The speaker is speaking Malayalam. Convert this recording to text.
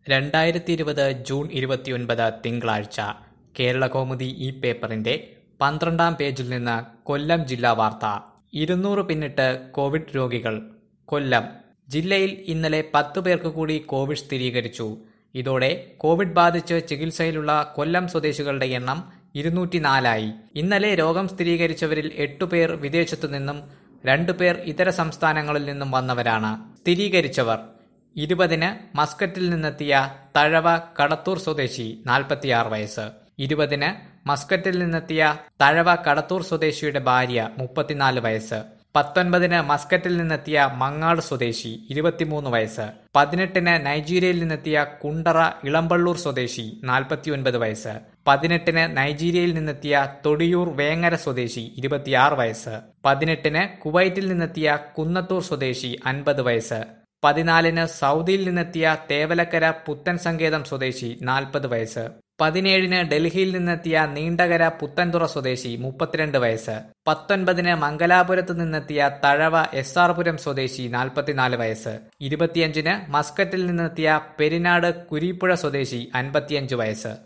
രണ്ടായിരത്തി ഇരുപത് ജൂൺ ഇരുപത്തിയൊൻപത് തിങ്കളാഴ്ച കേരളകൗമുദി ഈ പേപ്പറിന്റെ പന്ത്രണ്ടാം പേജിൽ നിന്ന് കൊല്ലം ജില്ലാ വാർത്ത ഇരുന്നൂറ് പിന്നിട്ട് കോവിഡ് രോഗികൾ കൊല്ലം ജില്ലയിൽ ഇന്നലെ പത്തു പേർക്ക് കൂടി കോവിഡ് സ്ഥിരീകരിച്ചു ഇതോടെ കോവിഡ് ബാധിച്ച് ചികിത്സയിലുള്ള കൊല്ലം സ്വദേശികളുടെ എണ്ണം ഇരുന്നൂറ്റിനാലായി ഇന്നലെ രോഗം സ്ഥിരീകരിച്ചവരിൽ എട്ടുപേർ വിദേശത്തു നിന്നും രണ്ടുപേർ ഇതര സംസ്ഥാനങ്ങളിൽ നിന്നും വന്നവരാണ് സ്ഥിരീകരിച്ചവർ ഇരുപതിന് മസ്കറ്റിൽ നിന്നെത്തിയ തഴവ കടത്തൂർ സ്വദേശി നാൽപ്പത്തിയാറ് വയസ്സ് ഇരുപതിന് മസ്കറ്റിൽ നിന്നെത്തിയ തഴവ കടത്തൂർ സ്വദേശിയുടെ ഭാര്യ മുപ്പത്തിനാല് വയസ്സ് പത്തൊൻപതിന് മസ്കറ്റിൽ നിന്നെത്തിയ മങ്ങാട് സ്വദേശി ഇരുപത്തിമൂന്ന് വയസ്സ് പതിനെട്ടിന് നൈജീരിയയിൽ നിന്നെത്തിയ കുണ്ടറ ഇളമ്പള്ളൂർ സ്വദേശി നാൽപ്പത്തിയൊൻപത് വയസ്സ് പതിനെട്ടിന് നൈജീരിയയിൽ നിന്നെത്തിയ തൊടിയൂർ വേങ്ങര സ്വദേശി ഇരുപത്തിയാറ് വയസ്സ് പതിനെട്ടിന് കുവൈറ്റിൽ നിന്നെത്തിയ കുന്നത്തൂർ സ്വദേശി അൻപത് വയസ്സ് പതിനാലിന് സൗദിയിൽ നിന്നെത്തിയ തേവലക്കര പുത്തൻ സങ്കേതം സ്വദേശി നാൽപ്പത് വയസ്സ് പതിനേഴിന് ഡൽഹിയിൽ നിന്നെത്തിയ നീണ്ടകര പുത്തൻതുറ സ്വദേശി മുപ്പത്തിരണ്ട് വയസ്സ് പത്തൊൻപതിന് മംഗലാപുരത്ത് നിന്നെത്തിയ തഴവ എസ് ആർ പുരം സ്വദേശി നാൽപ്പത്തിനാല് വയസ്സ് ഇരുപത്തിയഞ്ചിന് മസ്കറ്റിൽ നിന്നെത്തിയ പെരിനാട് കുരീപ്പുഴ സ്വദേശി അൻപത്തിയഞ്ച് വയസ്സ്